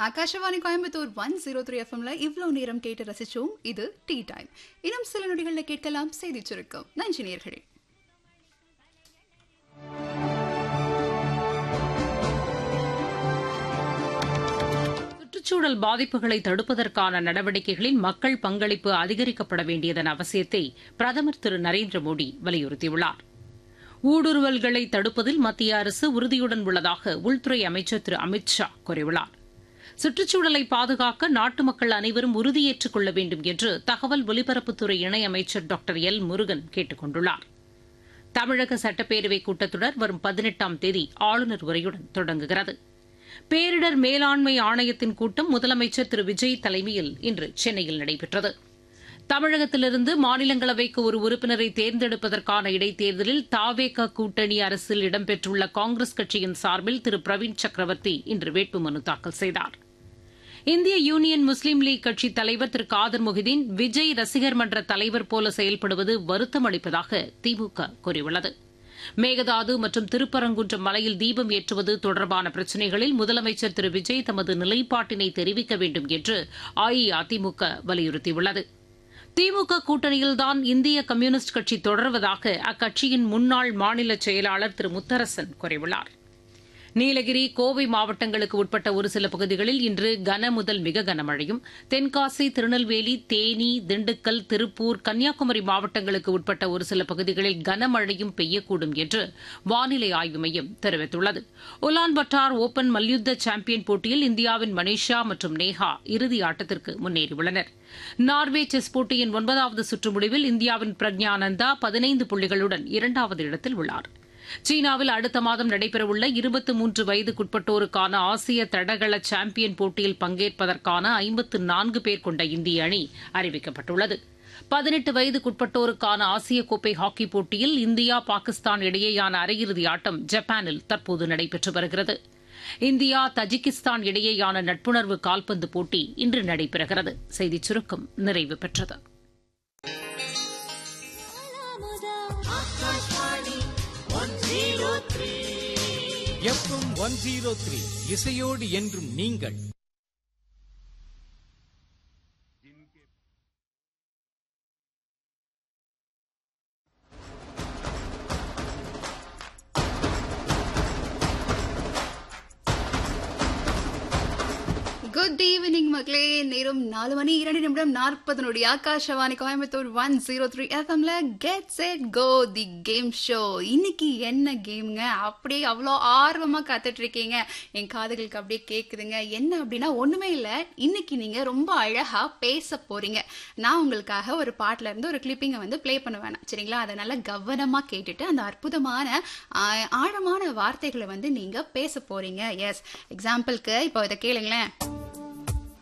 Akashvani Coimbatore one zero three எஃப்எம்ல இவ்வளவு நேரம் கேட்டு ரசிச்சோம் இது டீ டைம் இன்னும் சில நொடிகளில் கேட்கலாம் செய்தி சுருக்கம் நன்றி நேர்களே சுற்றுச்சூழல் பாதிப்புகளை தடுப்பதற்கான நடவடிக்கைகளில் மக்கள் பங்களிப்பு அதிகரிக்கப்பட வேண்டியதன் அவசியத்தை பிரதமர் திரு நரேந்திர மோடி வலியுறுத்தியுள்ளார் ஊடுருவல்களை தடுப்பதில் மத்திய அரசு உறுதியுடன் உள்ளதாக உள்துறை அமைச்சர் திரு அமித் ஷா கூறியுள்ளார் சுற்றுச்சூழலை பாதுகாக்க நாட்டு மக்கள் அனைவரும் உறுதியேற்றுக் கொள்ள வேண்டும் என்று தகவல் ஒலிபரப்புத்துறை இணையமைச்சர் டாக்டர் எல் முருகன் கேட்டுக் கொண்டுள்ளார் தமிழக சட்டப்பேரவை கூட்டத்தொடர் வரும் பதினெட்டாம் தேதி ஆளுநர் உரையுடன் தொடங்குகிறது பேரிடர் மேலாண்மை ஆணையத்தின் கூட்டம் முதலமைச்சர் திரு விஜய் தலைமையில் இன்று சென்னையில் நடைபெற்றது தமிழகத்திலிருந்து மாநிலங்களவைக்கு ஒரு உறுப்பினரை தேர்ந்தெடுப்பதற்கான இடைத்தேர்தலில் தாவேக கூட்டணி அரசில் இடம்பெற்றுள்ள காங்கிரஸ் கட்சியின் சார்பில் திரு பிரவீன் சக்கரவர்த்தி இன்று வேட்புமனு தாக்கல் செய்தார் இந்திய யூனியன் முஸ்லீம் லீக் கட்சித் தலைவர் திரு காதர் மொஹிதீன் விஜய் ரசிகர் மன்ற தலைவர் போல செயல்படுவது வருத்தம் அளிப்பதாக திமுக கூறியுள்ளது மேகதாது மற்றும் திருப்பரங்குன்றம் மலையில் தீபம் ஏற்றுவது தொடர்பான பிரச்சினைகளில் முதலமைச்சர் திரு விஜய் தமது நிலைப்பாட்டினை தெரிவிக்க வேண்டும் என்று அஇஅதிமுக வலியுறுத்தியுள்ளது திமுக கூட்டணியில்தான் இந்திய கம்யூனிஸ்ட் கட்சி தொடர்வதாக அக்கட்சியின் முன்னாள் மாநில செயலாளர் திரு முத்தரசன் கூறியுள்ளார் நீலகிரி கோவை மாவட்டங்களுக்கு உட்பட்ட ஒரு சில பகுதிகளில் இன்று கன முதல் மிக கனமழையும் தென்காசி திருநெல்வேலி தேனி திண்டுக்கல் திருப்பூர் கன்னியாகுமரி மாவட்டங்களுக்கு உட்பட்ட ஒரு சில பகுதிகளில் கனமழையும் பெய்யக்கூடும் என்று வானிலை ஆய்வு மையம் தெரிவித்துள்ளது உலான் பட்டார் ஓபன் மல்யுத்த சாம்பியன் போட்டியில் இந்தியாவின் மனிஷா மற்றும் நேஹா இறுதி ஆட்டத்திற்கு முன்னேறியுள்ளனர் நார்வே செஸ் போட்டியின் ஒன்பதாவது சுற்று முடிவில் இந்தியாவின் பிரக்ஞானந்தா பதினைந்து புள்ளிகளுடன் இரண்டாவது இடத்தில் உள்ளார் சீனாவில் அடுத்த மாதம் நடைபெறவுள்ள இருபத்தி மூன்று வயதுக்குட்பட்டோருக்கான ஆசிய தடகள சாம்பியன் போட்டியில் பங்கேற்பதற்கான ஐம்பத்து நான்கு பேர் கொண்ட இந்திய அணி அறிவிக்கப்பட்டுள்ளது பதினெட்டு வயதுக்குட்பட்டோருக்கான ஆசிய கோப்பை ஹாக்கி போட்டியில் இந்தியா பாகிஸ்தான் இடையேயான அரையிறுதி ஆட்டம் ஜப்பானில் தற்போது நடைபெற்று வருகிறது இந்தியா தஜிகிஸ்தான் இடையேயான நட்புணர்வு கால்பந்து போட்டி இன்று நடைபெறுகிறது செய்திச் சுருக்கம் நிறைவு பெற்றது எஃப்எம் ஒன் ஜீரோ த்ரீ இசையோடு என்றும் நீங்கள் குட் ஈவினிங் மக்களே நேரம் நாலு மணி இரண்டு நிமிடம் நாற்பது நொடி Akashvani Coimbatore one zero three எஃப்எம்ல get set go the game show இன்னைக்கு என்ன கேம்ங்க அப்படியே அவ்வளோ ஆர்வமா காத்துட்டு இருக்கீங்க என் காதுகளுக்கு அப்படியே கேக்குதுங்க என்ன அப்படின்னா ஒண்ணுமே இல்லை இன்னைக்கு நீங்க ரொம்ப அழகா பேச போறீங்க நான் உங்களுக்காக ஒரு பாட்டுல இருந்து ஒரு கிளிப்பிங்கை வந்து ப்ளே பண்ண வேணாம் சரிங்களா அதை நல்லா கவனமா கேட்டுட்டு அந்த அற்புதமான ஆ- ஆழமான வார்த்தைகளை வந்து நீங்க பேச போறீங்க எஸ் எக்ஸாம்பிளுக்கு இப்போ இதை கேளுங்களேன்